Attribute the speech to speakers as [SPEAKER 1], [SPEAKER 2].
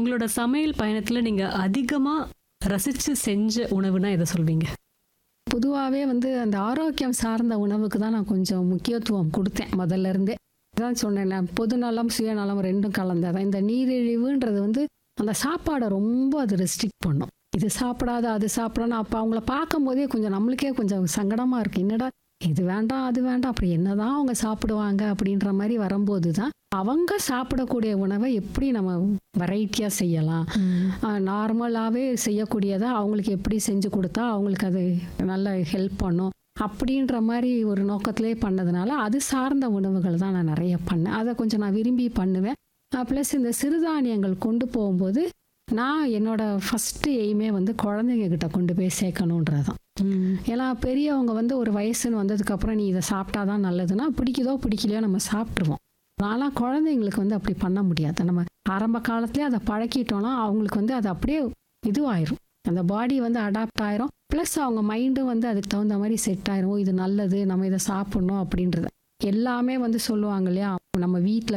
[SPEAKER 1] உங்களோட சமையல் பயணத்துல நீங்க அதிகமா ரசிச்சு செஞ்ச உணவுனா எதை சொல்வீங்க
[SPEAKER 2] பொதுவாகவே வந்து அந்த ஆரோக்கியம் சார்ந்த உணவுக்கு தான் நான் கொஞ்சம் முக்கியத்துவம் கொடுத்தேன் முதல்ல இருந்தே அதான் சொன்னேன் நான் பொதுநலம் சுயநலம் ரெண்டும் கலந்ததான் இந்த நீரிழிவுன்றது வந்து அந்த சாப்பாடை ரொம்ப அது ரெஸ்ட்ரிக்ட் பண்ணும் இது சாப்பிடாத அது சாப்பிடணும் அப்போ அவங்கள பார்க்கும் போதே கொஞ்சம் நம்மளுக்கே கொஞ்சம் சங்கடமாக இருக்கு என்னடா இது வேண்டாம் அது வேண்டாம் அப்படி என்னதான் அவங்க சாப்பிடுவாங்க அப்படின்ற மாதிரி வரும்போது தான் அவங்க சாப்பிடக்கூடிய உணவை எப்படி நம்ம வெரைட்டியாக செய்யலாம் நார்மலாகவே செய்யக்கூடியதை அவங்களுக்கு எப்படி செஞ்சு கொடுத்தா அவங்களுக்கு அது நல்ல ஹெல்ப் பண்ணும் அப்படின்ற மாதிரி ஒரு நோக்கத்திலே பண்ணதுனால அது சார்ந்த உணவுகள் தான் நான் நிறைய பண்ணேன் அதை கொஞ்சம் நான் விரும்பி பண்ணுவேன் ப்ளஸ் இந்த சிறுதானியங்கள் கொண்டு போகும்போது நான் என்னோட ஃபஸ்ட்டு எய்மே வந்து குழந்தைங்க கிட்ட கொண்டு போய் சேர்க்கணுன்றது தான் ஏன்னா பெரியவங்க வந்து ஒரு வயசுன்னு வந்ததுக்கப்புறம் நீ இதை சாப்பிட்டா தான் நல்லதுன்னா பிடிக்குதோ பிடிக்கலையோ நம்ம சாப்பிட்ருவோம் ஆனால் குழந்தைங்களுக்கு வந்து அப்படி பண்ண முடியாது நம்ம ஆரம்ப காலத்துலேயே அதை பழக்கிட்டோம்னா அவங்களுக்கு வந்து அது அப்படியே இதுவாயிரும் அந்த பாடி வந்து அடாப்ட் ஆயிரும் ப்ளஸ் அவங்க மைண்டும் வந்து அதுக்கு தகுந்த மாதிரி செட் ஆயிரும் ஓ, இது நல்லது நம்ம இதை சாப்பிடணும் அப்படின்றது எல்லாமே வந்து சொல்லுவாங்க இல்லையா நம்ம வீட்டில்